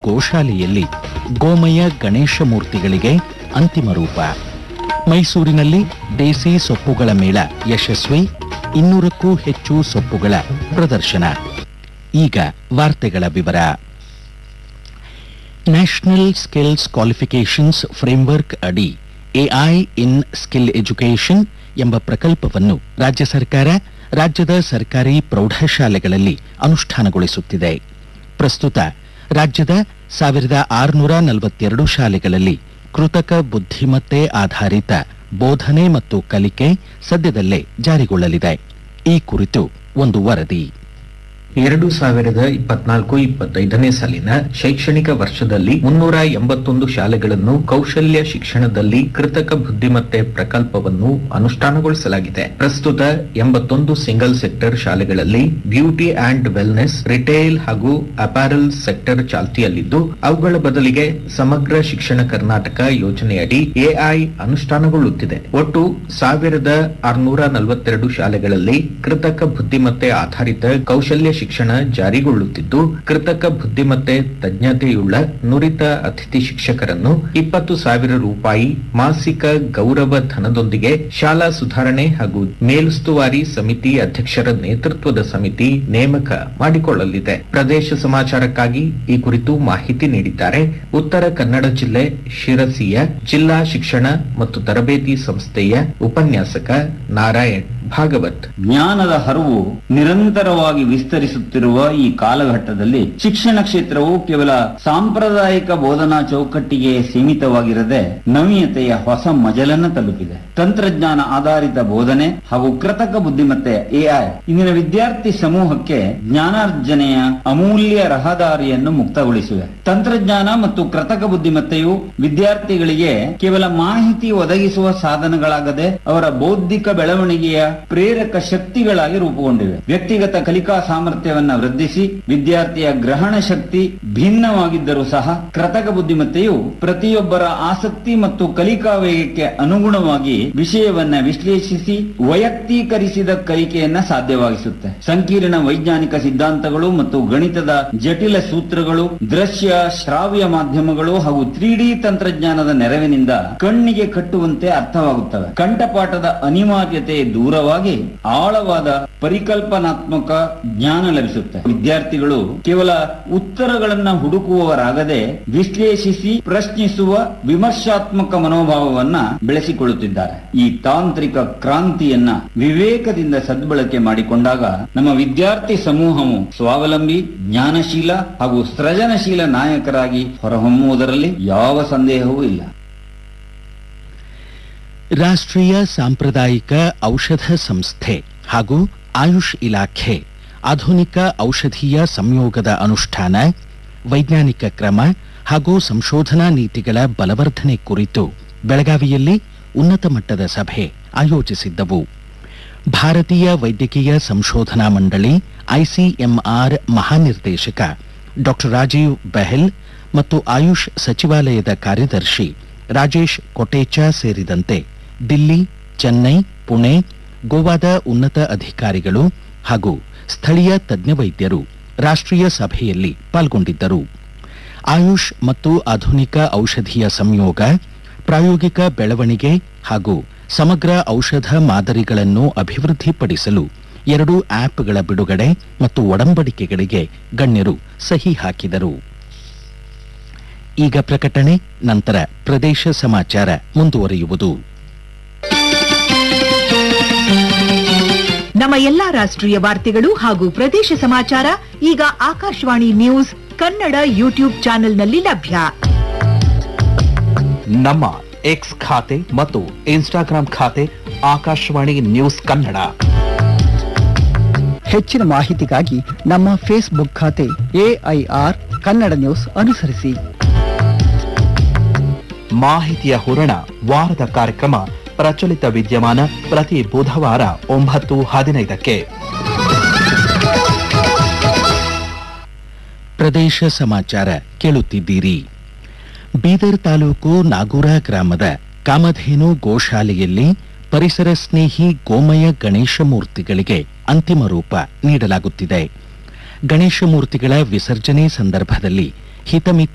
ಗೋಶಾಲೆಯಲ್ಲಿ ಗೋಮಯ ಗಣೇಶ ಮೂರ್ತಿಗಳಿಗೆ ಅಂತಿಮ ರೂಪ ಮೈಸೂರಿನಲ್ಲಿ ದೇಸಿ ಸೊಪ್ಪುಗಳ ಮೇಳ ಯಶಸ್ವಿ ಇನ್ನೂರಕ್ಕೂ ಹೆಚ್ಚು ಸೊಪ್ಪುಗಳ ಪ್ರದರ್ಶನ ಈಗ ವಾರ್ತೆಗಳ ವಿವರ ನ್ಯಾಷನಲ್ ಸ್ಕಿಲ್ಸ್ ಕ್ವಾಲಿಫಿಕೇಷನ್ಸ್ ಫ್ರೇಮ್ವರ್ಕ್ ಅಡಿ ಎಐ ಇನ್ ಸ್ಕಿಲ್ ಎಜುಕೇಷನ್ ಎಂಬ ಪ್ರಕಲ್ಪವನ್ನು ರಾಜ್ಯ ಸರ್ಕಾರ ರಾಜ್ಯದ ಸರ್ಕಾರಿ ಪ್ರೌಢಶಾಲೆಗಳಲ್ಲಿ ಅನುಷ್ಠಾನಗೊಳಿಸುತ್ತಿದೆ ಪ್ರಸ್ತುತ ರಾಜ್ಯದ ಸಾವಿರದ ಆರುನೂರ ನಲವತ್ತೆರಡು ಶಾಲೆಗಳಲ್ಲಿ ಕೃತಕ ಬುದ್ಧಿಮತ್ತೆ ಆಧಾರಿತ ಬೋಧನೆ ಮತ್ತು ಕಲಿಕೆ ಸದ್ಯದಲ್ಲೇ ಜಾರಿಗೊಳ್ಳಲಿದೆ ಈ ಕುರಿತು ಒಂದು ವರದಿ ಎರಡು ಸಾವಿರದ ಇಪ್ಪತ್ನಾಲ್ಕು ಇಪ್ಪತ್ತೈದನೇ ಸಾಲಿನ ಶೈಕ್ಷಣಿಕ ವರ್ಷದಲ್ಲಿ ಮುನ್ನೂರ ಎಂಬತ್ತೊಂದು ಶಾಲೆಗಳನ್ನು ಕೌಶಲ್ಯ ಶಿಕ್ಷಣದಲ್ಲಿ ಕೃತಕ ಬುದ್ಧಿಮತ್ತೆ ಪ್ರಕಲ್ಪವನ್ನು ಅನುಷ್ಠಾನಗೊಳಿಸಲಾಗಿದೆ ಪ್ರಸ್ತುತ ಎಂಬತ್ತೊಂದು ಸಿಂಗಲ್ ಸೆಕ್ಟರ್ ಶಾಲೆಗಳಲ್ಲಿ ಬ್ಯೂಟಿ ಅಂಡ್ ವೆಲ್ನೆಸ್ ರಿಟೇಲ್ ಹಾಗೂ ಅಪಾರಲ್ ಸೆಕ್ಟರ್ ಚಾಲ್ತಿಯಲ್ಲಿದ್ದು ಅವುಗಳ ಬದಲಿಗೆ ಸಮಗ್ರ ಶಿಕ್ಷಣ ಕರ್ನಾಟಕ ಯೋಜನೆಯಡಿ ಎಐ ಅನುಷ್ಠಾನಗೊಳ್ಳುತ್ತಿದೆ ಒಟ್ಟು ಸಾವಿರದ ಆರುನೂರ ನಲವತ್ತೆರಡು ಶಾಲೆಗಳಲ್ಲಿ ಕೃತಕ ಬುದ್ಧಿಮತ್ತೆ ಆಧಾರಿತ ಕೌಶಲ್ಯ ಶಿಕ್ಷಣ ಜಾರಿಗೊಳ್ಳುತ್ತಿದ್ದು ಕೃತಕ ಬುದ್ಧಿಮತ್ತೆ ತಜ್ಞತೆಯುಳ್ಳ ನುರಿತ ಅತಿಥಿ ಶಿಕ್ಷಕರನ್ನು ಇಪ್ಪತ್ತು ಸಾವಿರ ರೂಪಾಯಿ ಮಾಸಿಕ ಗೌರವ ಧನದೊಂದಿಗೆ ಶಾಲಾ ಸುಧಾರಣೆ ಹಾಗೂ ಮೇಲುಸ್ತುವಾರಿ ಸಮಿತಿ ಅಧ್ಯಕ್ಷರ ನೇತೃತ್ವದ ಸಮಿತಿ ನೇಮಕ ಮಾಡಿಕೊಳ್ಳಲಿದೆ ಪ್ರದೇಶ ಸಮಾಚಾರಕ್ಕಾಗಿ ಈ ಕುರಿತು ಮಾಹಿತಿ ನೀಡಿದ್ದಾರೆ ಉತ್ತರ ಕನ್ನಡ ಜಿಲ್ಲೆ ಶಿರಸಿಯ ಜಿಲ್ಲಾ ಶಿಕ್ಷಣ ಮತ್ತು ತರಬೇತಿ ಸಂಸ್ಥೆಯ ಉಪನ್ಯಾಸಕ ನಾರಾಯಣ್ ಭಾಗವತ್ ಜ್ಞಾನದ ಹರಿವು ನಿರಂತರವಾಗಿ ವಿಸ್ತರಿಸುತ್ತಿರುವ ಈ ಕಾಲಘಟ್ಟದಲ್ಲಿ ಶಿಕ್ಷಣ ಕ್ಷೇತ್ರವು ಕೇವಲ ಸಾಂಪ್ರದಾಯಿಕ ಬೋಧನಾ ಚೌಕಟ್ಟಿಗೆ ಸೀಮಿತವಾಗಿರದೆ ನವೀಯತೆಯ ಹೊಸ ಮಜಲನ್ನು ತಲುಪಿದೆ ತಂತ್ರಜ್ಞಾನ ಆಧಾರಿತ ಬೋಧನೆ ಹಾಗೂ ಕೃತಕ ಬುದ್ಧಿಮತ್ತೆ ಎಐ ಇಂದಿನ ವಿದ್ಯಾರ್ಥಿ ಸಮೂಹಕ್ಕೆ ಜ್ಞಾನಾರ್ಜನೆಯ ಅಮೂಲ್ಯ ರಹದಾರಿಯನ್ನು ಮುಕ್ತಗೊಳಿಸಿವೆ ತಂತ್ರಜ್ಞಾನ ಮತ್ತು ಕೃತಕ ಬುದ್ಧಿಮತ್ತೆಯು ವಿದ್ಯಾರ್ಥಿಗಳಿಗೆ ಕೇವಲ ಮಾಹಿತಿ ಒದಗಿಸುವ ಸಾಧನಗಳಾಗದೆ ಅವರ ಬೌದ್ಧಿಕ ಬೆಳವಣಿಗೆಯ ಪ್ರೇರಕ ಶಕ್ತಿಗಳಾಗಿ ರೂಪುಗೊಂಡಿವೆ ವ್ಯಕ್ತಿಗತ ಕಲಿಕಾ ಸಾಮರ್ಥ್ಯವನ್ನ ವೃದ್ಧಿಸಿ ವಿದ್ಯಾರ್ಥಿಯ ಗ್ರಹಣ ಶಕ್ತಿ ಭಿನ್ನವಾಗಿದ್ದರೂ ಸಹ ಕೃತಕ ಬುದ್ಧಿಮತ್ತೆಯು ಪ್ರತಿಯೊಬ್ಬರ ಆಸಕ್ತಿ ಮತ್ತು ಕಲಿಕಾ ವೇಗಕ್ಕೆ ಅನುಗುಣವಾಗಿ ವಿಷಯವನ್ನ ವಿಶ್ಲೇಷಿಸಿ ವೈಯಕ್ತೀಕರಿಸಿದ ಕಲಿಕೆಯನ್ನ ಸಾಧ್ಯವಾಗಿಸುತ್ತೆ ಸಂಕೀರ್ಣ ವೈಜ್ಞಾನಿಕ ಸಿದ್ಧಾಂತಗಳು ಮತ್ತು ಗಣಿತದ ಜಟಿಲ ಸೂತ್ರಗಳು ದೃಶ್ಯ ಶ್ರಾವ್ಯ ಮಾಧ್ಯಮಗಳು ಹಾಗೂ ತ್ರೀ ಡಿ ತಂತ್ರಜ್ಞಾನದ ನೆರವಿನಿಂದ ಕಣ್ಣಿಗೆ ಕಟ್ಟುವಂತೆ ಅರ್ಥವಾಗುತ್ತವೆ ಕಂಠಪಾಠದ ಅನಿವಾರ್ಯತೆ ದೂರವಾಗಿ ಆಳವಾದ ಪರಿಕಲ್ಪನಾತ್ಮಕ ಜ್ಞಾನ ಲಭಿಸುತ್ತೆ ವಿದ್ಯಾರ್ಥಿಗಳು ಕೇವಲ ಉತ್ತರಗಳನ್ನ ಹುಡುಕುವವರಾಗದೆ ವಿಶ್ಲೇಷಿಸಿ ಪ್ರಶ್ನಿಸುವ ವಿಮರ್ಶಾತ್ಮಕ ಮನೋಭಾವವನ್ನ ಬೆಳೆಸಿಕೊಳ್ಳುತ್ತಿದ್ದಾರೆ ಈ ತಾಂತ್ರಿಕ ಕ್ರಾಂತಿಯನ್ನ ವಿವೇಕದಿಂದ ಸದ್ಬಳಕೆ ಮಾಡಿಕೊಂಡಾಗ ನಮ್ಮ ವಿದ್ಯಾರ್ಥಿ ಸಮೂಹವು ಸ್ವಾವಲಂಬಿ ಜ್ಞಾನಶೀಲ ಹಾಗೂ ಸೃಜನಶೀಲ ನಾಯಕರಾಗಿ ಹೊರಹೊಮ್ಮುವುದರಲ್ಲಿ ಯಾವ ಸಂದೇಹವೂ ಇಲ್ಲ ರಾಷ್ಟ್ರೀಯ ಸಾಂಪ್ರದಾಯಿಕ ಔಷಧ ಸಂಸ್ಥೆ ಹಾಗೂ ಆಯುಷ್ ಇಲಾಖೆ ಆಧುನಿಕ ಔಷಧೀಯ ಸಂಯೋಗದ ಅನುಷ್ಠಾನ ವೈಜ್ಞಾನಿಕ ಕ್ರಮ ಹಾಗೂ ಸಂಶೋಧನಾ ನೀತಿಗಳ ಬಲವರ್ಧನೆ ಕುರಿತು ಬೆಳಗಾವಿಯಲ್ಲಿ ಉನ್ನತ ಮಟ್ಟದ ಸಭೆ ಆಯೋಜಿಸಿದ್ದವು ಭಾರತೀಯ ವೈದ್ಯಕೀಯ ಸಂಶೋಧನಾ ಮಂಡಳಿ ಐಸಿಎಂಆರ್ ಮಹಾನಿರ್ದೇಶಕ ಡಾಕ್ಟರ್ ರಾಜೀವ್ ಬೆಹೆಲ್ ಮತ್ತು ಆಯುಷ್ ಸಚಿವಾಲಯದ ಕಾರ್ಯದರ್ಶಿ ರಾಜೇಶ್ ಕೊಟೇಚಾ ಸೇರಿದಂತೆ ದಿಲ್ಲಿ ಚೆನ್ನೈ ಪುಣೆ ಗೋವಾದ ಉನ್ನತ ಅಧಿಕಾರಿಗಳು ಹಾಗೂ ಸ್ಥಳೀಯ ತಜ್ಞ ವೈದ್ಯರು ರಾಷ್ಟ್ರೀಯ ಸಭೆಯಲ್ಲಿ ಪಾಲ್ಗೊಂಡಿದ್ದರು ಆಯುಷ್ ಮತ್ತು ಆಧುನಿಕ ಔಷಧೀಯ ಸಂಯೋಗ ಪ್ರಾಯೋಗಿಕ ಬೆಳವಣಿಗೆ ಹಾಗೂ ಸಮಗ್ರ ಔಷಧ ಮಾದರಿಗಳನ್ನು ಅಭಿವೃದ್ಧಿಪಡಿಸಲು ಎರಡು ಆಪ್ಗಳ ಬಿಡುಗಡೆ ಮತ್ತು ಒಡಂಬಡಿಕೆಗಳಿಗೆ ಗಣ್ಯರು ಸಹಿ ಹಾಕಿದರು ಈಗ ಪ್ರಕಟಣೆ ನಂತರ ಪ್ರದೇಶ ಸಮಾಚಾರ ಮುಂದುವರಿಯುವುದು ನಮ್ಮ ಎಲ್ಲಾ ರಾಷ್ಟ್ರೀಯ ವಾರ್ತೆಗಳು ಹಾಗೂ ಪ್ರದೇಶ ಸಮಾಚಾರ ಈಗ ಆಕಾಶವಾಣಿ ನ್ಯೂಸ್ ಕನ್ನಡ ಯೂಟ್ಯೂಬ್ ಚಾನೆಲ್ನಲ್ಲಿ ಲಭ್ಯ ನಮ್ಮ ಎಕ್ಸ್ ಖಾತೆ ಮತ್ತು ಇನ್ಸ್ಟಾಗ್ರಾಂ ಖಾತೆ ಆಕಾಶವಾಣಿ ನ್ಯೂಸ್ ಕನ್ನಡ ಹೆಚ್ಚಿನ ಮಾಹಿತಿಗಾಗಿ ನಮ್ಮ ಫೇಸ್ಬುಕ್ ಖಾತೆ ಎಐಆರ್ ಕನ್ನಡ ನ್ಯೂಸ್ ಅನುಸರಿಸಿ ಮಾಹಿತಿಯ ಹೂರಣ ವಾರದ ಕಾರ್ಯಕ್ರಮ ಪ್ರಚಲಿತ ವಿದ್ಯಮಾನ ಪ್ರತಿ ಬುಧವಾರ ಒಂಬತ್ತು ಹದಿನೈದಕ್ಕೆ ಪ್ರದೇಶ ಸಮಾಚಾರ ಕೇಳುತ್ತಿದ್ದೀರಿ ಬೀದರ್ ತಾಲೂಕು ನಾಗೂರ ಗ್ರಾಮದ ಕಾಮಧೇನು ಗೋಶಾಲೆಯಲ್ಲಿ ಪರಿಸರ ಸ್ನೇಹಿ ಗೋಮಯ ಗಣೇಶ ಮೂರ್ತಿಗಳಿಗೆ ಅಂತಿಮ ರೂಪ ನೀಡಲಾಗುತ್ತಿದೆ ಗಣೇಶ ಮೂರ್ತಿಗಳ ವಿಸರ್ಜನೆ ಸಂದರ್ಭದಲ್ಲಿ ಹಿತಮಿತ